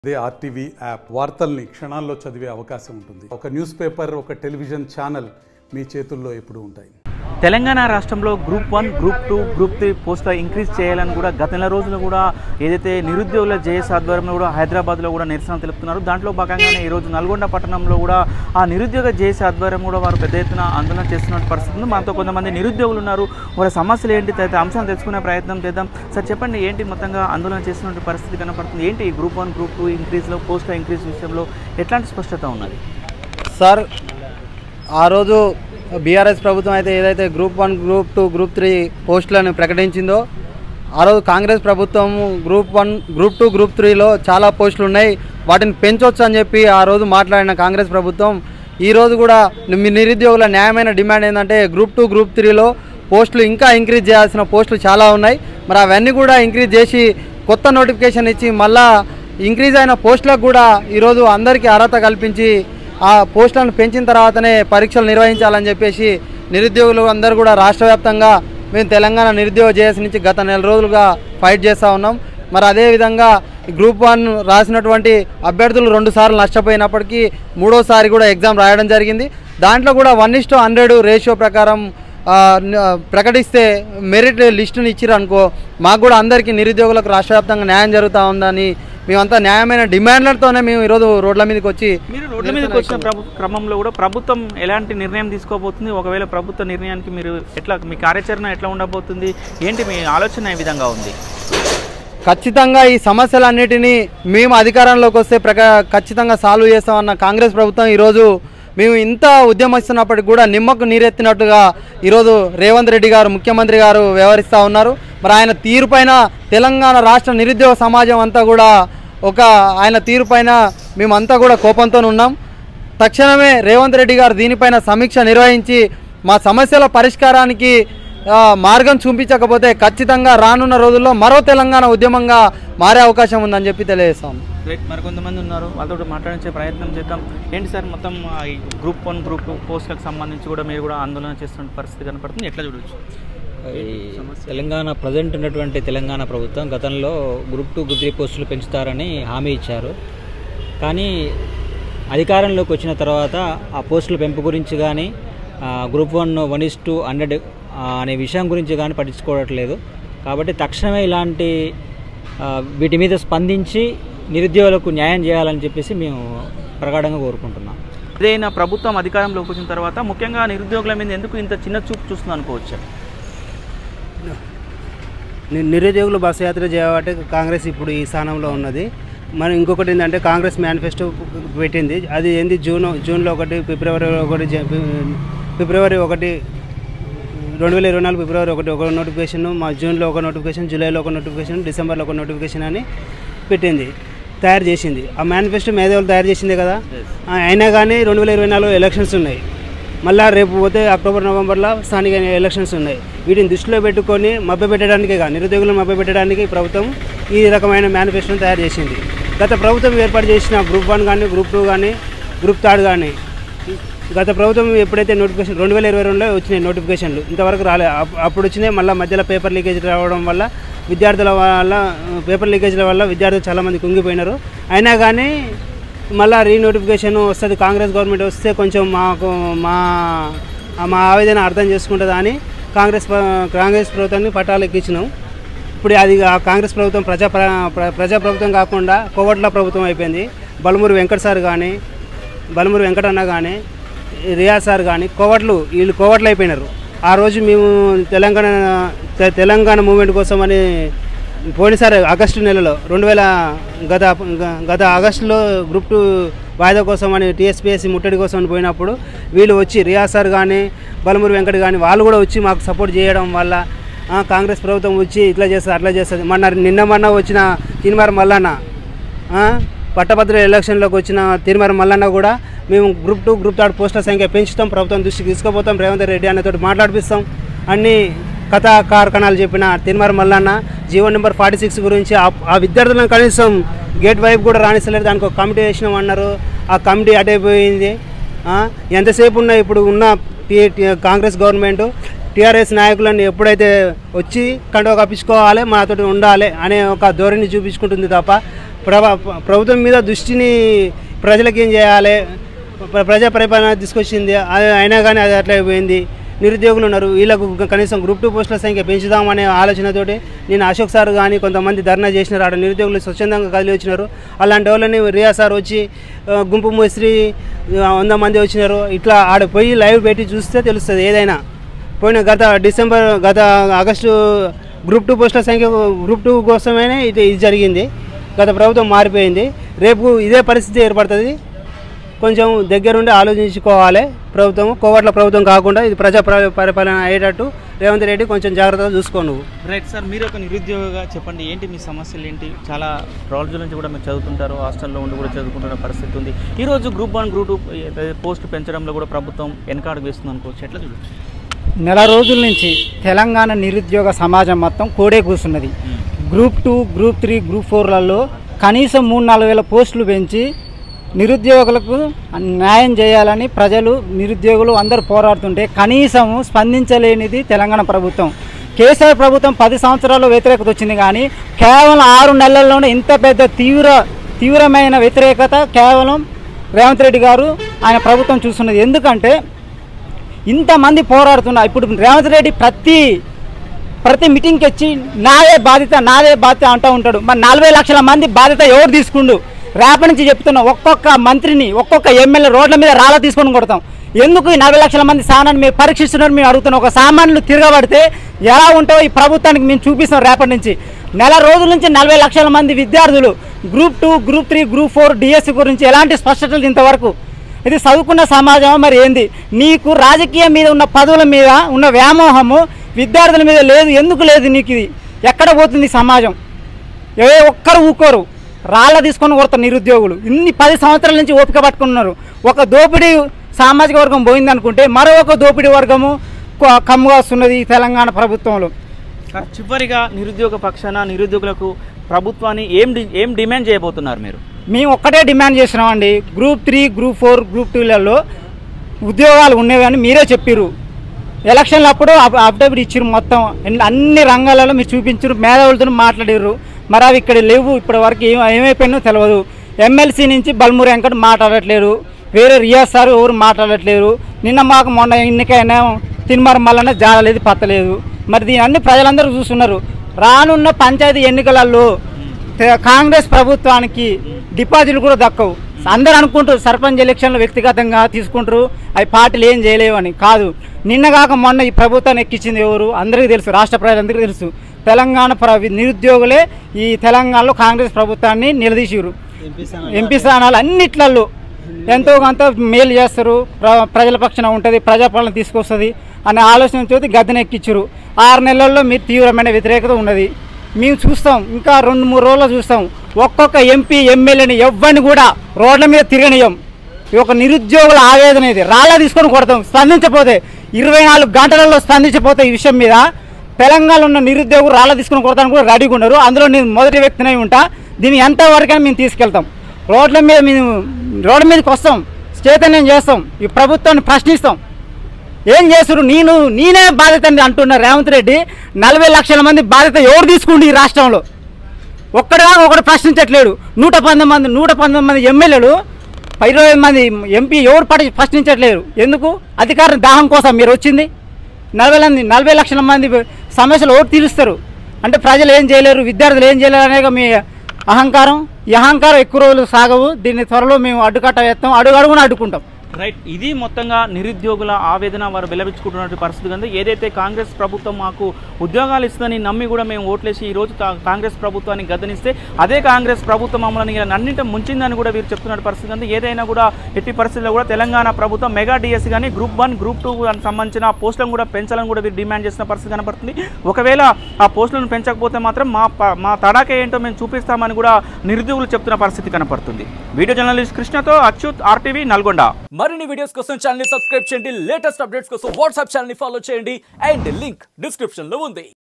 అదే RTV app వార్తల్ని క్షణాల్లో చదివే అవకాశం ఉంటుంది ఒక న్యూస్ పేపర్ ఒక టెలివిజన్ ఛానల్ మీ చేతుల్లో ఎప్పుడూ ఉంటాయి తెలంగాణ రాష్ట్రంలో group one group two group three పోస్టులు ఇంక్రీజ్ చేయాలని కూడా గత నెల రోజులు కూడా ఏదైతే నిరుద్యోగుల జేఎస్ ఆధ్వర్యంలో కూడా హైదరాబాద్లో కూడా నిరసన తెలుపుతున్నారు దాంట్లో భాగంగానే ఈరోజు నల్గొండ పట్టణంలో కూడా ఆ నిరుద్యోగ జేఎస్ ఆధ్వర్యం కూడా వారు పెద్ద ఎత్తున ఆందోళన చేస్తున్న పరిస్థితి ఉంది మనతో కొంతమంది నిరుద్యోగులు ఉన్నారు వారి సమస్యలు ఏంటి తదితర అంశాలు తెలుసుకునే ప్రయత్నం చేద్దాం సార్ చెప్పండి ఏంటి మొత్తంగా ఆందోళన చేస్తున్న పరిస్థితి కనపడుతుంది ఏంటి ఈ గ్రూప్ వన్ గ్రూప్ టూ ఇంక్రీజ్లో పోస్టుల ఇంక్రీజ్ విషయంలో ఎట్లాంటి స్పష్టత ఉన్నది సార్ ఆ రోజు బీఆర్ఎస్ ప్రభుత్వం అయితే ఏదైతే group one group two group three పోస్టులను ప్రకటించిందో ఆ రోజు కాంగ్రెస్ ప్రభుత్వం group one group two group త్రీలో చాలా పోస్టులు ఉన్నాయి వాటిని పెంచవచ్చు అని చెప్పి ఆ రోజు మాట్లాడిన కాంగ్రెస్ ప్రభుత్వం ఈ రోజు కూడా మీ నిరుద్యోగుల న్యాయమైన డిమాండ్ ఏంటంటే గ్రూప్ టూ గ్రూప్ త్రీలో పోస్టులు ఇంకా ఇంక్రీజ్ చేయాల్సిన పోస్టులు చాలా ఉన్నాయి మరి అవన్నీ కూడా ఇంక్రీజ్ చేసి కొత్త నోటిఫికేషన్ ఇచ్చి మళ్ళా ఇంక్రీజ్ అయిన పోస్టులకు కూడా ఈరోజు అందరికీ అర్హత కల్పించి ఆ పోస్టులను పెంచిన తర్వాతనే పరీక్షలు నిర్వహించాలని చెప్పేసి నిరుద్యోగులు అందరూ కూడా రాష్ట్ర వ్యాప్తంగా మేము తెలంగాణ నిరుద్యోగ జేఎస్ నుంచి గత నెల రోజులుగా ఫైట్ చేస్తూ ఉన్నాం మరి అదేవిధంగా గ్రూప్ వన్ రాసినటువంటి అభ్యర్థులు రెండు సార్లు నష్టపోయినప్పటికీ మూడోసారి కూడా ఎగ్జామ్ రాయడం జరిగింది దాంట్లో కూడా వన్ ఇస్టు హండ్రెడ్ రేషియో ప్రకారం ఆ, న- ప్రకటిస్తే మెరిట్ లిస్టుని ఇచ్చిర్రు అనుకో మాకు కూడా అందరికీ నిరుద్యోగులకు రాష్ట్ర వ్యాప్తంగా న్యాయం జరుగుతూ ఉందని మేమంతా న్యాయమైన డిమాండ్లతోనే మేము ఈరోజు రోడ్ల మీదకి వచ్చి మీరు రోడ్ల మీదకి వచ్చిన ప్రభు క్రమంలో కూడా ప్రభుత్వం ఎలాంటి నిర్ణయం తీసుకోబోతుంది ఒకవేళ ప్రభుత్వ నిర్ణయానికి మీరు ఎట్లా మీ కార్యాచరణ ఎట్లా ఉండబోతుంది ఏంటి మీ ఆలోచన ఏ విధంగా ఉంది ఖచ్చితంగా ఈ సమస్యలన్నిటినీ మేము అధికారంలోకి వస్తే ప్రక ఖచ్చితంగా సాల్వ్ చేస్తామన్న కాంగ్రెస్ ప్రభుత్వం ఈరోజు మేము ఇంత ఉద్యమిస్తున్నప్పటికీ కూడా నిమ్మకు నీరెత్తినట్టుగా ఈరోజు రేవంత్ రెడ్డి గారు ముఖ్యమంత్రి గారు వ్యవహరిస్తూ ఉన్నారు మరి ఆయన తీరుపైన తెలంగాణ రాష్ట్ర నిరుద్యోగ సమాజం అంతా కూడా ఒక ఆయన తీరుపైన మేమంతా కూడా కోపంతో ఉన్నాం తక్షణమే రేవంత్ రెడ్డి గారు దీనిపైన సమీక్ష నిర్వహించి మా సమస్యల పరిష్కారానికి ఆ, మార్గం చూపించకపోతే ఖచ్చితంగా రానున్న రోజుల్లో మరో తెలంగాణ ఉద్యమంగా మారే అవకాశం ఉందని చెప్పి తెలియజేస్తాం రైట్ మరి కొంతమంది ఉన్నారు వాళ్ళతో మాట్లాడించే ప్రయత్నం చేద్దాం ఏంటి సార్ మొత్తం ఆ, ఈ గ్రూప్ వన్ గ్రూప్ టూ పోస్టులకు సంబంధించి కూడా మీరు కూడా ఆందోళన చేస్తున్న పరిస్థితి కనపడుతుంది ఎట్లా చూడొచ్చు ఈ తెలంగాణ ప్రజెంట్ ఉన్నటువంటి తెలంగాణ ప్రభుత్వం గతంలో గ్రూప్ టూ గ్రూప్ త్రీ పోస్టులు పెంచుతారని హామీ ఇచ్చారు కానీ అధికారంలోకి వచ్చిన తర్వాత ఆ పోస్టుల పెంపు గురించి కానీ group one one is two hundred అనే విషయం గురించి కానీ పట్టించుకోవట్లేదు కాబట్టి తక్షణమే ఇలాంటి ఆ, వీటి మీద స్పందించి నిరుద్యోగులకు న్యాయం చేయాలని చెప్పేసి మేము ప్రగాఢంగా కోరుకుంటున్నాం ఏదైనా ప్రభుత్వం అధికారంలోకి వచ్చిన తర్వాత ముఖ్యంగా నిరుద్యోగుల మీద ఎందుకు ఇంత చిన్న చూపు చూస్తుంది అనుకోవచ్చు ని- నిరుద్యోగులు బస్సు యాత్ర చేయబట్టి కాంగ్రెస్ ఇప్పుడు ఈ స్థానంలో ఉన్నది మరి ఇంకొకటి ఏంటంటే కాంగ్రెస్ మేనిఫెస్టో పెట్టింది అది ఏంది జూన్ జూన్లో ఒకటి ఫిబ్రవరి ఒకటి జ- ఫి- ఫిబ్రవరి ఒకటి రెండు వేల ఇరవై నాలుగు ఫిబ్రవరి ఒకటి ఒక నోటిఫికేషన్ మా జూన్లో ఒక నోటిఫికేషన్ జూలైలో ఒక నోటిఫికేషన్ డిసెంబర్లో ఒక నోటిఫికేషన్ అని పెట్టింది తయారు చేసింది ఆ మేనిఫెస్టో మేధావులు తయారు చేసిందే కదా ఆ, అయినా కానీ రెండు వేల ఇరవై నాలుగు ఎలక్షన్స్ ఉన్నాయి మళ్ళా రేపు పోతే అక్టోబర్ నవంబర్లో స్థానిక ఎలక్షన్స్ ఉన్నాయి వీటిని దృష్టిలో పెట్టుకొని మభ్య పెట్టడానికే కాదు నిరుద్యోగులను మభ్య పెట్టడానికి ప్రభుత్వం ఈ రకమైన మేనిఫెస్టోని తయారు చేసింది గత ప్రభుత్వం ఏర్పాటు చేసిన గ్రూప్ వన్ కానీ గ్రూప్ టూ కానీ గ్రూప్ థర్డ్ కానీ గత ప్రభుత్వం ఎప్పుడైతే నోటిఫికేషన్ రెండు వేల ఇరవై రెండులో వచ్చినాయి నోటిఫికేషన్లు ఇంతవరకు రాలే అప్- అప్పుడు వచ్చినాయి మళ్ళీ మధ్యలో పేపర్ లీకేజ్ రావడం వల్ల విద్యార్థుల వల్ల పేపర్ లీకేజ్ల వల్ల విద్యార్థులు చాలామంది కుంగిపోయినారు అయినా కానీ మళ్ళీ రీ నోటిఫికేషన్ వస్తుంది కాంగ్రెస్ గవర్నమెంట్ వస్తే కొంచెం మాకు మా మా ఆవేదన అర్థం చేసుకుంటుందా అని కాంగ్రెస్ ప్ర- కాంగ్రెస్ ప్రభుత్వాన్ని పట్టాలు ఎక్కించినాం ఇప్పుడు అది ఆ కాంగ్రెస్ ప్రభుత్వం ప్రజా ప్ర- ప్ర- ప్రజా ప్రభుత్వం కాకుండా కోవట్ల ప్రభుత్వం అయిపోయింది బలమూరి వెంకట సార్ కానీ బలమూరి వెంకటన్న కానీ రియాజ్ సార్ కానీ కోవట్లు వీళ్ళు కోవట్లు అయిపోయినారు ఆ రోజు మేము తెలంగాణ తె- తెలంగాణ మూమెంట్ కోసం అని పోయినసారి ఆగస్టు నెలలో రెండు వేల గత గ- గత ఆగస్టులో గ్రూప్ టూ వాయిదా కోసం అని టీఎస్పీఎస్సీ ముట్టడి కోసం అని పోయినప్పుడు వీళ్ళు వచ్చి రియాజ్ సార్ కానీ బలమూరి వెంకట్ కానీ వాళ్ళు కూడా వచ్చి మాకు సపోర్ట్ చేయడం వల్ల ఆ, కాంగ్రెస్ ప్రభుత్వం వచ్చి ఇట్లా చేస్తుంది అట్లా చేస్తుంది మొన్న నిన్న మొన్న వచ్చిన తిరుమల మల్లన్న ఆ, పట్టభద్రుల ఎలక్షన్లోకి వచ్చిన తిరుమల మల్లన్న కూడా మేము గ్రూప్ టూ గ్రూప్ థర్డ్ పోస్టుల సంఖ్య పెంచుతాం ప్రభుత్వం దృష్టికి తీసుకుపోతాం రేవంత్ రెడ్డి అన్నతో మాట్లాడిపిస్తాం అన్ని కథా కార్ఖానాలు చెప్పిన Tirumala Mallanna GO number forty six గురించి ఆ- ఆ విద్యార్థులను కనీసం గేట్ వైపు కూడా రాణిస్తలేరు దానికి ఒక కమిటీ వేసినాం అన్నారు ఆ కమిటీ అటైపోయింది ఆ, ఎంతసేపు ఉన్న ఇప్పుడు ఉన్న T T- Congress government TRS నాయకులను ఎప్పుడైతే వచ్చి కండువ కప్పించుకోవాలి మనతోటి ఉండాలి అనే ఒక ధోరణి చూపించుకుంటుంది తప్ప ప్రభ- ప్రభుత్వం మీద దృష్టిని ప్రజలకు ఏం చేయాలి ప్ర- ప్రజా పరిపాలన తీసుకొచ్చింది అది అయినా కానీ అది అట్లా అయిపోయింది నిరుద్యోగులు ఉన్నారు వీళ్ళకు కనీసం గ్రూప్ టూ పోస్టుల సంఖ్య పెంచుదామనే ఆలోచనతోటి నేను అశోక్ సార్ కానీ కొంతమంది ధర్నా చేసినారు ఆడ నిరుద్యోగులు స్వచ్ఛందంగా కదిలి వచ్చినారు అలాంటి వాళ్ళని రియా సార్ వచ్చి ఆ, గుంపు ముస్త్రి ఆ, వంద మంది వచ్చినారు ఇట్లా ఆడ పోయి లైవ్ పెట్టి చూస్తే తెలుస్తుంది ఏదైనా పోయిన గత డిసెంబర్ గత ఆగస్టు గ్రూప్ టూ పోస్టుల సంఖ్య గ్రూప్ టూ కోసమే ఇది ఇది జరిగింది గత ప్రభుత్వం మారిపోయింది రేపు ఇదే పరిస్థితి ఏర్పడుతుంది కొంచెం దగ్గరుండి ఆలోచించుకోవాలి ప్రభుత్వం కోవట్ల ప్రభుత్వం కాకుండా ఇది ప్రజా ప్ర- పరిపాలన అయ్యేటట్టు రేవంత్ రెడ్డి కొంచెం జాగ్రత్తగా చూసుకో నువ్వు రైట్ సార్ మీరు ఒక నిరుద్యోగిగా చెప్పండి ఏంటి మీ సమస్యలు ఏంటి చాలా రోజుల నుంచి కూడా మీరు చదువుతుంటారు హాస్టల్లో ఉండి కూడా చదువుకుంటున్న పరిస్థితి ఉంది ఈ రోజు group one group two post పెంచడంలో కూడా ప్రభుత్వం వెనకాడు వేస్తుంది అనుకోవచ్చు ఎట్లా చూడొచ్చు నెల రోజుల నుంచి తెలంగాణ నిరుద్యోగ సమాజం మొత్తం కోడే కూర్చున్నది group two group three group ఫోర్లలో కనీసం మూడు నాలుగు వేల పోస్టులు పెంచి నిరుద్యోగులకు న్యాయం చేయాలని ప్రజలు నిరుద్యోగులు అందరూ పోరాడుతుంటే కనీసం స్పందించలేనిది తెలంగాణ ప్రభుత్వం కేసీఆర్ ప్రభుత్వం పది సంవత్సరాల్లో వ్యతిరేకత వచ్చింది కానీ కేవలం ఆరు నెలల్లోనే ఇంత పెద్ద తీవ్ర తీవ్రమైన వ్యతిరేకత కేవలం రేవంత్ రెడ్డి గారు ఆయన ప్రభుత్వం చూస్తున్నది ఎందుకంటే ఇంతమంది పోరాడుతున్నారు ఇప్పుడు రేవంత్ రెడ్డి ప్రతి ప్రతి మీటింగ్కి వచ్చి నాదే బాధ్యత నాదే బాధ్యత అంటూ ఉంటాడు మరి నలభై లక్షల మంది బాధ్యత ఎవరు తీసుకుండు రేపటి నుంచి చెప్తున్నా ఒక్కొక్క మంత్రిని ఒక్కొక్క ఎమ్మెల్యే రోడ్ల మీద రాళ్ళ తీసుకొని కొడతాం ఎందుకు ఈ నలభై లక్షల మంది సామాన్ని మీరు పరీక్షిస్తున్నారు మేము అడుగుతున్నాం ఒక సామాన్యులు తిరగబడితే ఎలా ఉంటావో ఈ ప్రభుత్వానికి మేము చూపిస్తాం రేపటి నుంచి నెల రోజుల నుంచి నలభై లక్షల మంది విద్యార్థులు group two group three group four DSC గురించి ఎలాంటి స్పష్టతలు ఇంతవరకు ఇది చదువుకున్న సమాజం మరి ఏంది నీకు రాజకీయం మీద ఉన్న పదవుల మీద ఉన్న వ్యామోహము విద్యార్థుల మీద లేదు ఎందుకు లేదు నీకు ఇది ఎక్కడ పోతుంది ఈ సమాజం ఏ ఒక్కరు ఊకోరు రాళ్ళ తీసుకొని కొడతారు నిరుద్యోగులు ఇన్ని పది సంవత్సరాల నుంచి ఓపిక పట్టుకున్నారు ఒక దోపిడీ సామాజిక వర్గం పోయింది అనుకుంటే మరో ఒక దోపిడీ వర్గము కొ- కమ్ముగా వస్తున్నది ఈ తెలంగాణ ప్రభుత్వంలో సార్ చివరిగా నిరుద్యోగ పక్షాన నిరుద్యోగులకు ప్రభుత్వాన్ని ఏం డి- ఏం డిమాండ్ చేయబోతున్నారు మీరు మేము ఒక్కటే డిమాండ్ చేసినామండి group three group four group టూలలో ఉద్యోగాలు ఉండేవని మీరే చెప్పారు ఎలక్షన్లు అప్పుడు అఫిడవిట్ ఇచ్చారు మొత్తం ఎన్ని- అన్ని రంగాలలో మీరు చూపించారు మేధావులతో మాట్లాడారు మరి అవి ఇక్కడ లేవు ఇప్పటి వరకు ఏం ఏమైపోయినో తెలియదు ఎమ్మెల్సీ నుంచి బల్మూరి వెంకట్ మాట్లాడట్లేరు వేరే రియాజ్ సార్ ఎవరు మాట్లాడట్లేరు నిన్న మాకు మొన్న ఎన్నికైనా తిన్మర మల్లనే జాడలేదు పత్తలేదు మరి దీని అన్ని ప్రజలందరూ చూస్తున్నారు రానున్న పంచాయతీ ఎన్నికలలో తె- కాంగ్రెస్ ప్రభుత్వానికి డిపాజిట్లు కూడా దక్కవు అందరూ అనుకుంటారు సర్పంచ్ ఎలక్షన్లు వ్యక్తిగతంగా తీసుకుంటారు అవి పార్టీలు ఏం చేయలేవని కాదు నిన్నగాక మొన్న ఈ ప్రభుత్వాన్ని ఎక్కించింది ఎవరు అందరికీ తెలుసు రాష్ట్ర ప్రజలందరికీ తెలుసు తెలంగాణ ప్ర నిరుద్యోగులే ఈ తెలంగాణలో కాంగ్రెస్ ప్రభుత్వాన్ని నిలదీసిరు ఎంపీ స్థానాలు అన్నిట్లలో ఎంతో కొంత మేలు చేస్తారు ప్ర- ప్రజల పక్షాన ఉంటుంది ప్రజాపాలన తీసుకొస్తుంది అనే ఆలోచనతో గద్దెనెక్కించారు ఆరు నెలల్లో మీరు తీవ్రమైన వ్యతిరేకత ఉన్నది మేము చూస్తాం ఇంకా రెండు మూడు రోజులు చూస్తాం ఒక్కొక్క ఎంపీ ఎమ్మెల్యేని ఎవ్వరిని కూడా రోడ్ల మీద తిరగనియం ఈ ఒక నిరుద్యోగుల ఆవేదన ఇది రాళ్ళ తీసుకొని కొడతాం స్పందించపోతే ఇరవై నాలుగు గంటలలో స్పందించపోతే ఈ విషయం మీద తెలంగాణలో ఉన్న నిరుద్యోగులు రాళ్ళ తీసుకొని కొడతానికి కూడా రెడీగా ఉన్నారు అందులో నేను మొదటి వ్యక్తినై ఉంటా దీన్ని ఎంతవరకైనా మేము తీసుకెళ్తాం రోడ్ల మీద మేము రోడ్ల మీదకి వస్తాం చైతన్యం చేస్తాం ఈ ప్రభుత్వాన్ని ప్రశ్నిస్తాం ఏం చేస్తారు నేను నేనే బాధ్యత అని అంటున్న రేవంత్ రెడ్డి నలభై లక్షల మంది బాధ్యత ఎవరు తీసుకుండి ఈ రాష్ట్రంలో ఒక్కడుగా ఒకడు ప్రశ్నించట్లేడు నూట పంతొమ్మిది మంది నూట పంతొమ్మిది మంది ఎమ్మెల్యేలు ఇరవై మంది ఎంపీ ఎవరు పట్టి ప్రశ్నించట్లేరు ఎందుకు అధికారం దాహం కోసం మీరు వచ్చింది నలభై మంది నలభై లక్షల మంది సమస్యలు ఓటు తీరుస్తారు అంటే ప్రజలు ఏం చేయలేరు విద్యార్థులు ఏం చేయలేరు అనే మీ అహంకారం ఈ అహంకారం ఎక్కువ రోజులు సాగవు దీన్ని త్వరలో మేము అడ్డుకట్ట వేస్తాం అడుగు అడుగున అడ్డుకుంటాం రైట్ ఇది మొత్తంగా నిరుద్యోగుల ఆవేదన వారు వెలవించుకుంటున్న పరిస్థితి కనుక ఏదైతే కాంగ్రెస్ ప్రభుత్వం మాకు ఉద్యోగాలు ఇస్తుందని నమ్మి కూడా మేము ఓట్లేసి ఈ రోజు కా- కాంగ్రెస్ ప్రభుత్వాన్ని గద్దనిస్తే అదే కాంగ్రెస్ ప్రభుత్వం మమ్మల్ని ఇలా నన్నింట ముంచిందని కూడా వీరు చెప్తున్న పరిస్థితి కనుక ఏదైనా కూడా ఎట్టి పరిస్థితుల్లో కూడా తెలంగాణ ప్రభుత్వం మెగా డిఎస్ కానీ గ్రూప్ వన్ గ్రూప్ టూ సంబంధించిన పోస్టులను కూడా పెంచాలని కూడా వీరు డిమాండ్ చేసిన పరిస్థితి కనపడుతుంది ఒకవేళ ఆ పోస్టులను పెంచకపోతే మాత్రం మా ప- మా తడాక ఏంటో మేము చూపిస్తామని కూడా నిరుద్యోగులు చెప్తున్న పరిస్థితి కనపడుతుంది వీడియో జర్నలిస్ట్ కృష్ణతో అచ్యుత్ ఆర్టీవీ నల్గొండ మరిన్ని వీడియోస్ కోసం ఛానల్ సబ్స్క్రైబ్ చేయండి లేటెస్ట్ అప్డేట్స్ కోసం వాట్సాప్ ఛానల్ ఫాలో చేయండి అండ్ లింక్ డిస్క్రిప్షన్ లో ఉంది